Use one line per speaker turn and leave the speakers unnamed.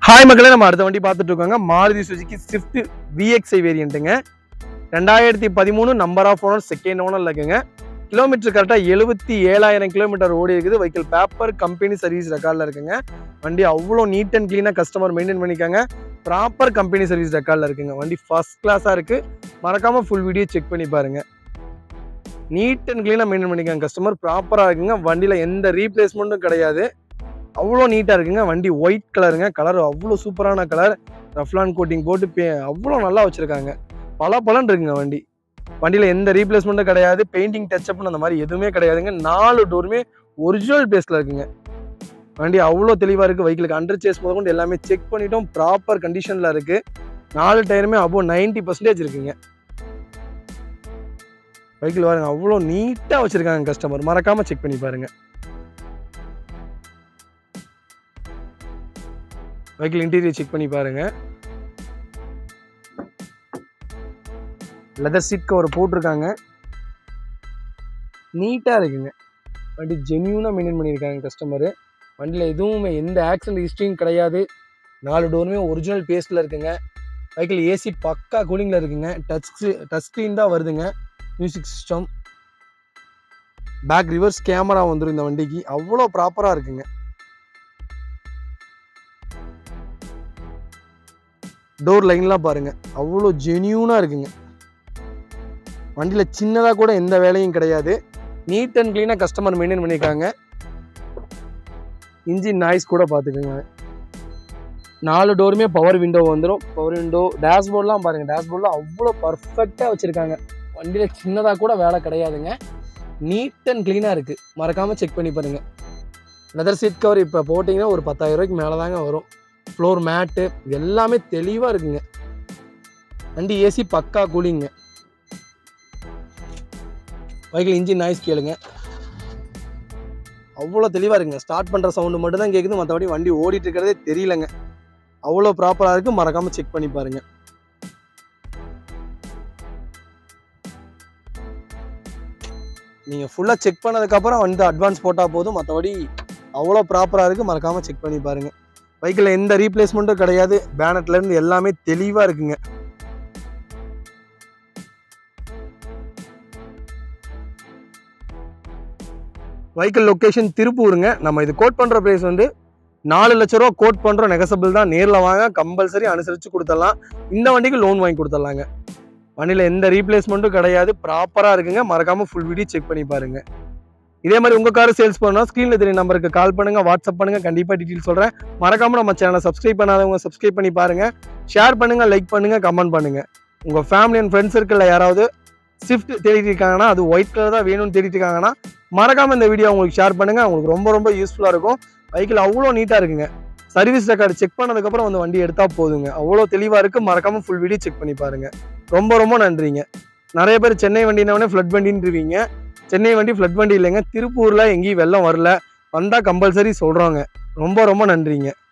hi மக்களே நம்ம அடுத்த வண்டி பார்த்துட்டு இருக்கோங்க மாருதி சுஜுகி ஸ்விஃப்ட் விஎக்ஸ்ஐ வேரியண்ட்டுங்க ரெண்டாயிரத்தி பதிமூணு number of owner second owner இருக்குங்க கிலோமீட்டர் கரெக்டாக எழுபத்தி ஏழாயிரம் கிலோமீட்டர் ஓடி இருக்குது வெஹிக்கிள் பேப்பர் கம்பெனி சர்வீஸ் ரெக்கார்டில் இருக்குங்க வண்டி அவ்வளோ நீட் அண்ட் க்ளீனாக கஸ்டமர் மெயின்டைன் பண்ணிக்காங்க ப்ராப்பர் கம்பெனி சர்வீஸ் ரெக்கார்டில் இருக்குங்க வண்டி ஃபர்ஸ்ட் கிளாஸாக இருக்குது மறக்காமல் ஃபுல் வீடியோ செக் பண்ணி பாருங்க நீட் அண்ட் க்ளீனாக மெயின்டைன் பண்ணிக்காங்க கஸ்டமர் ப்ராப்பராக இருக்குங்க வண்டியில் எந்த ரீப்ளேஸ்மெண்ட்டும் கிடையாது அவ்வளோ நீட்டாக இருக்குங்க வண்டி ஒயிட் கலருங்க கலர் அவ்வளோ சூப்பரான கலர் ரஃப்லான் கோட்டிங் போட்டு பே அவ்வளோ நல்லா வச்சுருக்காங்க பல பலன் இருக்குங்க வண்டி வண்டியில் எந்த ரீப்ளேஸ்மெண்ட்டும் கிடையாது பெயிண்டிங் டச்சப்னு அந்த மாதிரி எதுவுமே கிடையாதுங்க நாலு டோருமே ஒரிஜினல் பேஸில் இருக்குங்க வண்டி அவ்வளோ தெளிவாக இருக்குது வெஹிக்கிளுக்கு அண்டர் சேஸ் முதல் கொண்டு எல்லாமே செக் பண்ணிட்டோம் ப்ராப்பர் கண்டிஷனில் இருக்குது நாலு டயருமே அபோ நைன்ட்டி பர்சன்டேஜ் இருக்குங்க வெஹிக்கிள் பாருங்க அவ்வளோ நீட்டாக வச்சுருக்காங்க கஸ்டமர் மறக்காமல் செக் பண்ணி பாருங்க வெஹிக்கிள் இன்டீரியர் செக் பண்ணி பாருங்க லெதர் சீட் கவர் போட்டிருக்காங்க நீட்டாக இருக்குங்க வண்டி ஜென்யூனாக மெயின்டைன் பண்ணியிருக்காங்க கஸ்டமரு வண்டியில் எதுவுமே எந்த ஆக்சிடென்ட் ஹிஸ்ட்ரியும் கிடையாது நாலு டோருமே ஒரிஜினல் பேஸ்டில் இருக்குங்க வெஹிக்கிள் ஏசி பக்கா கூலிங்கில் இருக்குங்க டச் டச் ஸ்க்ரீன் தான் வருதுங்க music system back reverse camera வந்துடும் இந்த வண்டிக்கு அவ்வளோ ப்ராப்பராக இருக்குங்க டோர் லைன்லாம் பாருங்க அவ்வளோ ஜென்யூனாக இருக்குங்க வண்டியில் சின்னதாக கூட எந்த வேலையும் கிடையாது நீட் அண்ட் க்ளீனாக கஸ்டமர் மெயின்டைன் பண்ணியிருக்காங்க இன்ஜின் நாய்ஸ் கூட பார்த்துக்கோங்க நாலு டோருமே பவர் விண்டோ வந்துடும் பவர் விண்டோ டேஷ்போர்ட்லாம் பாருங்கள் டேஷ்போர்ட்லாம் அவ்வளோ பர்ஃபெக்டாக வச்சுருக்காங்க வண்டியில் சின்னதாக கூட வேலை கிடையாதுங்க நீட் அண்ட் க்ளீனாக இருக்குது மறக்காமல் செக் பண்ணி பாருங்கள் லெதர் சீட் கவர் இப்போ போட்டிங்கன்னா ஒரு பத்தாயிரம் ரூபாய்க்கு மேலே தாங்க வரும் ஃப்ளோர் மேட்டு எல்லாமே தெளிவாக இருக்குங்க வண்டி ஏசி பக்கா கூலிங்க வெஹிக்கிள் இன்ஜின் நாய்ஸ் கேளுங்க அவ்வளோ தெளிவாக இருக்குங்க ஸ்டார்ட் பண்ணுற சவுண்டு மட்டும் தான் கேட்குது மற்றபடி வண்டி ஓடிட்டு இருக்கிறதே தெரியலங்க அவ்வளோ ப்ராப்பராக இருக்குது மறக்காமல் செக் பண்ணி பாருங்க நீங்கள் ஃபுல்லாக செக் பண்ணதுக்கப்புறம் வந்து அட்வான்ஸ் போட்டால் போதும் மற்றபடி அவ்வளோ ப்ராப்பராக இருக்குது மறக்காமல் செக் பண்ணி பாருங்கள் பைக்கில் எந்த ரீப்ளேஸ்மெண்ட்டும் கிடையாது பேனட்லேருந்து எல்லாமே தெளிவாக இருக்குங்க வெஹிக்கிள் லொக்கேஷன் திருப்பூருங்க நம்ம இது கோட் பண்ணுற ப்ரைஸ் வந்து நாலு லட்ச ரூபா கோட் பண்ணுறோம் நெகசபிள் தான் நேரில் வாங்க கம்பல்சரி அனுசரித்து கொடுத்துடலாம் இந்த வண்டிக்கு லோன் வாங்கி கொடுத்துடலாங்க வண்டியில் எந்த ரீப்ளேஸ்மெண்ட்டும் கிடையாது ப்ராப்பராக இருக்குங்க மறக்காமல் ஃபுல் வீடியோ செக் பண்ணி பாருங்க இதே மாதிரி உங்கள் கார் சேல்ஸ் பண்ணால் ஸ்க்ரீனில் தெரிய நம்பருக்கு கால் பண்ணுங்க வாட்ஸ்அப் பண்ணுங்க கண்டிப்பாக டீட்டெயில் சொல்கிறேன் மறக்காம நம்ம சேனலை சப்ஸ்கிரைப் பண்ணாதவங்க சப்ஸ்கிரைப் பண்ணி பாருங்க ஷேர் பண்ணுங்க லைக் பண்ணுங்க கமெண்ட் பண்ணுங்க உங்க ஃபேமிலி அண்ட் ஃப்ரெண்ட்ஸ் சர்க்கிளில் யாராவது ஸ்விஃப்ட் தேடிட்டு இருக்காங்கன்னா அது ஒயிட் கலர் தான் வேணும்னு தேடிட்டு இருக்காங்கன்னா மறக்காம இந்த வீடியோ உங்களுக்கு ஷேர் பண்ணுங்க உங்களுக்கு ரொம்ப ரொம்ப யூஸ்ஃபுல்லாக இருக்கும் பைக்கில் அவ்வளோ நீட்டாக இருக்குங்க சர்வீஸ் ரெக்கார்டு செக் பண்ணதுக்கப்புறம் அந்த வண்டி எடுத்தால் போதுங்க அவ்வளோ தெளிவாக இருக்கு மறக்காம ஃபுல் வீடியோ செக் பண்ணி பாருங்க ரொம்ப ரொம்ப நன்றிங்க நிறைய பேர் சென்னை வண்டினவனே ஃப்ளட் வண்டின்றீங்க சென்னை வண்டி ஃப்ளட் வண்டி இல்லைங்க திருப்பூரில் எங்கேயும் வெள்ளம் வரல வந்தால் கம்பல்சரி சொல்கிறோங்க ரொம்ப ரொம்ப நன்றிங்க